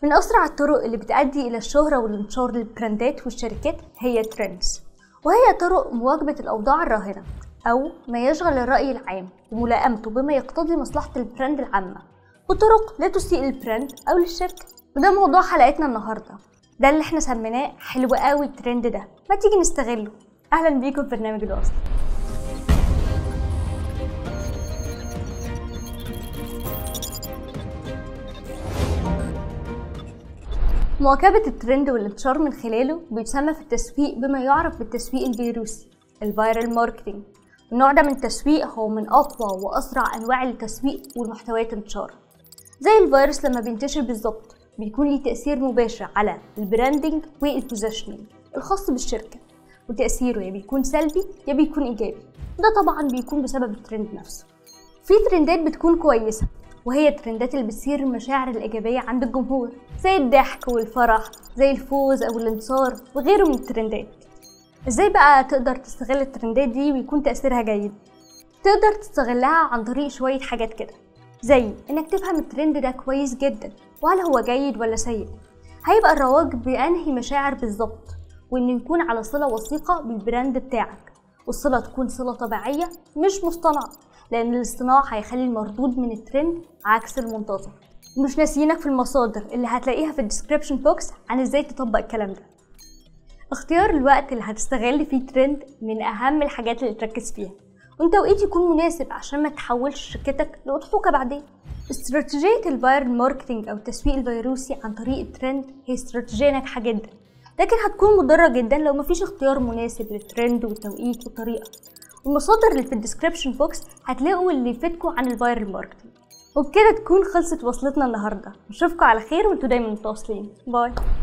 من أسرع الطرق اللي بتؤدي إلى الشهرة والانتشار للبراندات والشركات هي ترندز وهي طرق مواكبة الأوضاع الراهنة أو ما يشغل الرأي العام وملائمته بما يقتضي مصلحة البراند العامة بطرق لا تسيء للبراند أو للشركة وده موضوع حلقتنا النهاردة ده اللي احنا سميناه حلو قوي الترند ده ما تيجي نستغله أهلا بيكم في برنامج الوصل مواكبة الترند والانتشار من خلاله بيتسمى في التسويق بما يعرف بالتسويق الفيروسي الفايرال ماركتينج النوع ده من التسويق هو من أقوى وأسرع أنواع التسويق والمحتويات انتشار زي الفيروس لما بينتشر بالظبط بيكون ليه تأثير مباشر على البراندنج والبوزيشننج الخاص بالشركة وتأثيره يا بيكون سلبي يا بيكون إيجابي وده طبعا بيكون بسبب الترند نفسه في ترندات بتكون كويسة وهي الترندات اللي بتثير المشاعر الإيجابية عند الجمهور زي الضحك والفرح زي الفوز أو الانتصار وغيره من الترندات ازاي بقى تقدر تستغل الترندات دي ويكون تأثيرها جيد تقدر تستغلها عن طريق شوية حاجات كده زي انك تفهم الترند ده كويس جدا وهل هو جيد ولا سيء هيبقى الرواج بأنهي مشاعر بالظبط وإنه يكون على صلة وثيقة بالبراند بتاعك والصلة تكون صلة طبيعية مش مصطنعة لأن الاصطناع هيخلي المردود من الترند عكس المنتظر مش ناسيينك في المصادر اللي هتلاقيها في الديسكريبشن بوكس عن ازاي تطبق الكلام ده اختيار الوقت اللي هتستغل فيه ترند من اهم الحاجات اللي تركز فيها وتوقيت يكون مناسب عشان ما تحولش شركتك لأضحوكة بعدين استراتيجية الفايرال ماركتينج أو التسويق الفيروسي عن طريق الترند هي استراتيجية ناجحة جدا لكن هتكون مضرة جدا لو مفيش اختيار مناسب للترند والتوقيت والطريقة والمصادر اللي في الديسكريبشن بوكس هتلاقوا اللي يفيدكم عن الفايرال ماركتينج وبكده تكون خلصت وصلتنا النهارده نشوفكم على خير وانتوا دايما متواصلين باي